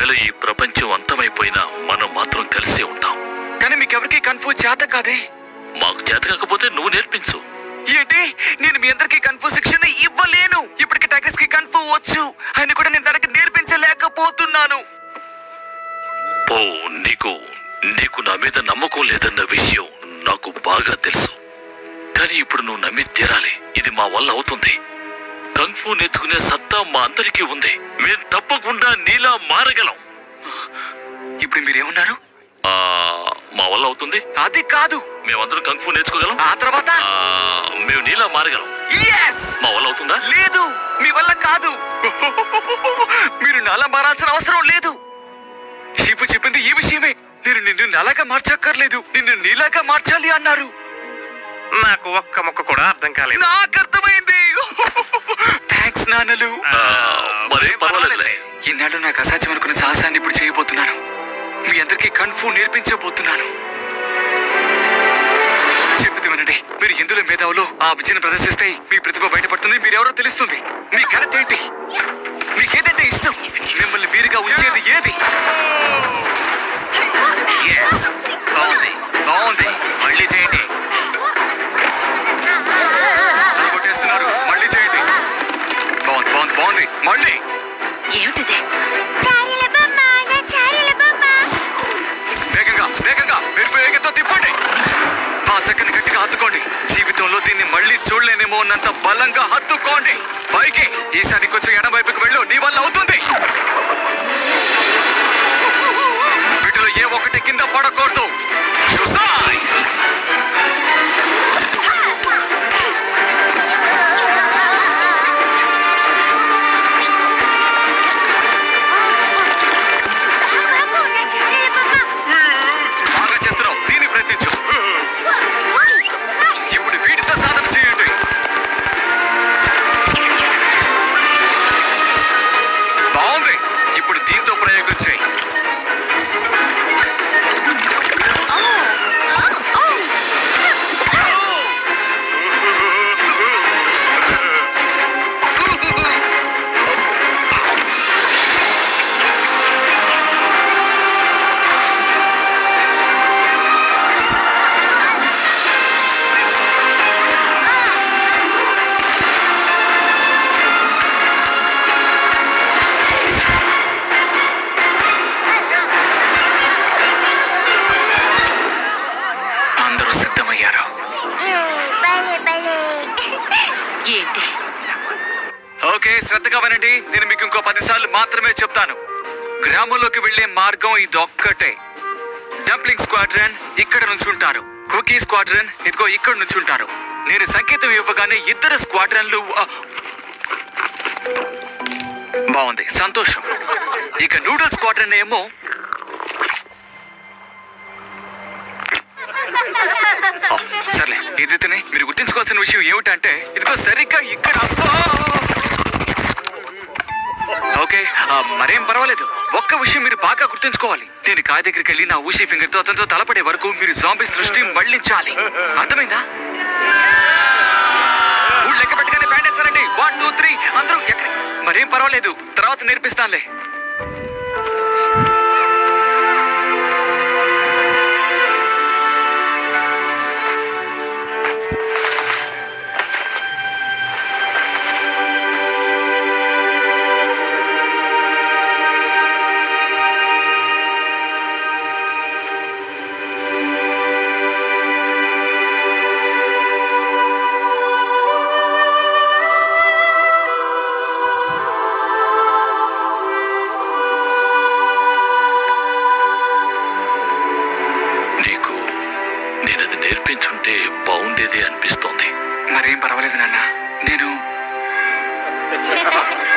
ఒకవేళ ఈ ప్రపంచం అంతమైపోయినా మనం మాత్రం కలిసే ఉంటాం కానీ మీకెవరికి కన్ఫ్యూజ్ చేత కాదే మాకు చేత కాకపోతే నువ్వు నేర్పించు ఏంటి నేను మీ అందరికి కన్ఫూ శిక్షణ ఇవ్వలేను ఇప్పటికి టైగర్స్ కి కన్ఫూ వచ్చు అని కూడా నేను తనకి నేర్పించలేకపోతున్నాను పో నీకు నీకు నా మీద నమ్మకం లేదన్న విషయం నాకు బాగా తెలుసు కానీ ఇప్పుడు నువ్వు నమ్మి తీరాలి ఇది మా వల్ల అవుతుంది కంఫు నేర్చుకునే సత్తా మా అందరికీ ఉంది మేం తప్పకుండా నీలా మారగలం ఇప్పుడు మీరేమన్నారు ఆ, మా వల్ల అవుతుంది అది కాదు మేమందరం కంఫు నేర్చుకోగలం ఆ తర్వాత ఆ, మేము నీలా మారగలం Yes! మా వల్ల అవుతుందా లేదు మీ వల్ల కాదు మీరు నాలా మారాల్సిన అవసరం లేదు షిఫు చెప్పింది ఈ విషయమే నేను నిన్ను నాలాగా మార్చక్కర్లేదు నిన్ను నీలాగా మార్చాలి అన్నారు నాకు ఒక్క ముక్క కూడా అర్థం కాలేదు నాకు అర్థమైంది థ్యాంక్స్ నాన్నలు ఆ, మరేం పర్వాలేదులే ఈనాడు నాకు అసాధ్యం అనుకున్న సాహసాన్ని ఇప్పుడు చేయబోతున్నాను మీ అందరికీ కన్ఫూ నేర్పించబోతున్నాను చెప్పేది వినండి మీరు ఎందులో మేధావులో ఆ విద్యను ప్రదర్శిస్తే మీ ప్రతిభ బయటపడుతుంది మీరెవరో తెలుస్తుంది మీ ఘనత ఏంటి మీకేదంటే ఇష్టం మిమ్మల్ని మీరుగా ఉంచేది ఏది Yes. బాగుంది బాగుంది మళ్ళీ చేయండి కొట్టేస్తున్నారు మళ్ళీ చేయండి బాగుంది బాగుంది బాగుంది మళ్ళీ ఏమిటిది చారీల బొమ్మ నా చారీల బొమ్మ వేగంగా వేగంగా మీరు వేగంతో తిప్పండి ఆ చక్కని గట్టిగా హత్తుకోండి జీవితంలో దీన్ని మళ్ళీ చూడలేనేమో అన్నంత బలంగా హత్తుకోండి పైకి ఈసారి కొంచెం ఎడం వైపుకి వెళ్ళు నీ వల్ల అవుతుంది వీటిలో ఏ ఒక్కటి కింద పడకూడదు షుసాయ్! బాబు నా చారీల బొమ్మ బాగా చేస్తున్నావు దీన్ని ప్రయత్నించు ఇప్పుడు వీటితో సాధన చేయండి బాగుంది ఇప్పుడు దీంతో ప్రయోగం చేయి అందరూ సిద్ధమయ్యారు భలే భలే ఏంటి ఓకే శ్రద్ధగా వినండి నేను మీకు ఇంకో పది సార్లు మాత్రమే చెప్తాను గ్రామంలోకి వెళ్లే మార్గం ఇదొక్కటే డంప్లింగ్ స్క్వాడ్రన్ ఇక్కడ నుంచుంటారు కుకీ స్క్వాడ్రన్ ఇదిగో ఇక్కడ నుంచుంటారు నేను సంకేతం ఇవ్వగానే ఇద్దరు స్క్వాడ్రన్లు ఆ, బాగుంది సంతోషం ఇక నూడిల్స్ స్క్వాడ్రన్ ఏమో ఓ, సర్లే ఇదితేనే మీరు గుర్తుంచుకోవాల్సిన విషయం ఏమిటంటే ఇదిగో సరిగ్గా ఇక్కడ అబ్బా! ఓకే ఆ, మరేం పర్వాలేదు ఒక్క విషయం మీరు బాగా గుర్తుంచుకోవాలి నేను కాయ దగ్గరికి వెళ్ళి నా ఊషి ఫింగర్ తో అతనితో తలపడే వరకు మీరు జాంబీస్ దృష్టి మళ్ళించాలి అర్థమైందా ఊళ్ళు లెక్క పెట్టగానే బ్యాండ్ వేస్తారండి వన్ టూ త్రీ అందరూ ఎక్కడ మరేం పర్వాలేదు తర్వాత నేర్పిస్తానులే నీకు నేనది నేర్పించుంటే బాగుండేది అనిపిస్తోంది మరేం పర్వాలేదు నాన్న నేను